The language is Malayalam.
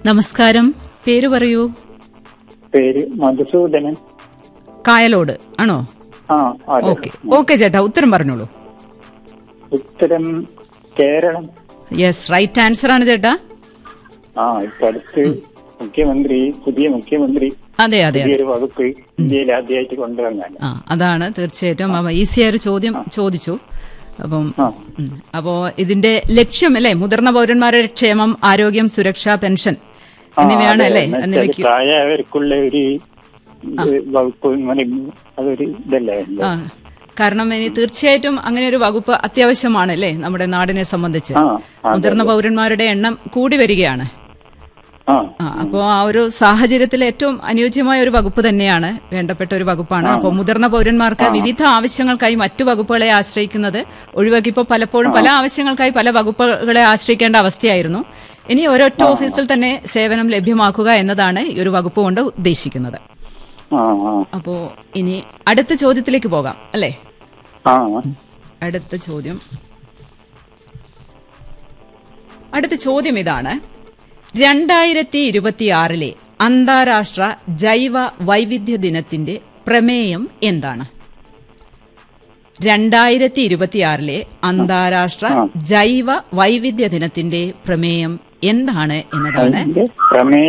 നമസ്കാരം പേര് പറയൂ പേര് മധുസൂദനൻ കായലോട് ആണോ ആ അതെ ഓക്കെ ഓക്കെ ചേട്ടാ ഉത്തരം പറഞ്ഞോളൂ ഉത്തരം കേരളം യെസ് റൈറ്റ് ആൻസർ ആണ് ചേട്ടാ ആ ഇപ്പൊ അടുത്ത് മുഖ്യമന്ത്രി പുതിയ മുഖ്യമന്ത്രി അതെ അതെ അതെ പുതിയൊരു വകുപ്പ് ഇന്ത്യയിൽ ആദ്യമായിട്ട് കൊണ്ടുവന്നാണ് ആ അതാണ് തീർച്ചയായിട്ടും അപ്പൊ ഈസിയായ ഒരു ചോദ്യം ചോദിച്ചു അപ്പം ആ ഉം. അപ്പോ ഇതിന്റെ ലക്ഷ്യം അല്ലേ മുതിർന്ന പൗരന്മാരുടെ ക്ഷേമം ആരോഗ്യം സുരക്ഷ പെൻഷൻ ആ, എന്നിവയാണ് അതെ. അല്ലേ എന്ന് വെച്ചാല് എന്നിവയ്ക്ക് പ്രായമായവർക്കുള്ള ഒരു ഇത് വകുപ്പ് ഇങ്ങനെ അതൊരു ഇതല്ലേ ആ കാരണം ഇനി തീർച്ചയായിട്ടും അങ്ങനെ ഒരു വകുപ്പ് അത്യാവശ്യമാണ് അല്ലേ നമ്മുടെ നാടിനെ സംബന്ധിച്ച് ആ ആ, മുതിർന്ന പൗരന്മാരുടെ എണ്ണം കൂടി വരികയാണ് ആ ആ അപ്പോൾ ആ ഒരു സാഹചര്യത്തിൽ ഏറ്റവും അനുയോജ്യമായ ഒരു വകുപ്പ് തന്നെയാണ് വേണ്ടപ്പെട്ട ഒരു വകുപ്പാണ് അപ്പോൾ മുതിർന്ന പൗരന്മാർക്ക് വിവിധ ആവശ്യങ്ങൾക്കായി മറ്റു വകുപ്പുകളെ ആശ്രയിക്കുന്നത് ഒഴിവാക്കി ഇപ്പോൾ പലപ്പോഴും പല ആവശ്യങ്ങൾക്കായി പല വകുപ്പുകളെ ആശ്രയിക്കേണ്ട അവസ്ഥയായിരുന്നു ഇനി ഒരൊറ്റ ഓഫീസിൽ തന്നെ സേവനം ലഭ്യമാക്കുക എന്നതാണ് ഈ ഒരു വകുപ്പ് കൊണ്ട് ഉദ്ദേശിക്കുന്നത് ആ ആ അപ്പോൾ ഇനി അടുത്ത ചോദ്യത്തിലേക്ക് പോകാം അല്ലേ ആ അടുത്ത ചോദ്യം അടുത്ത ചോദ്യം ഇതാണ് രണ്ടായിരത്തി ഇരുപത്തിയാറിലെ അന്താരാഷ്ട്ര ജൈവ വൈവിധ്യ ദിനത്തിന്റെ പ്രമേയം എന്താണ് രണ്ടായിരത്തി ഇരുപത്തിയാറിലെ അന്താരാഷ്ട്ര ജൈവ വൈവിധ്യ ദിനത്തിന്റെ പ്രമേയം എന്താണ് എന്നതാണ് അതിന്റെ പ്രമേയം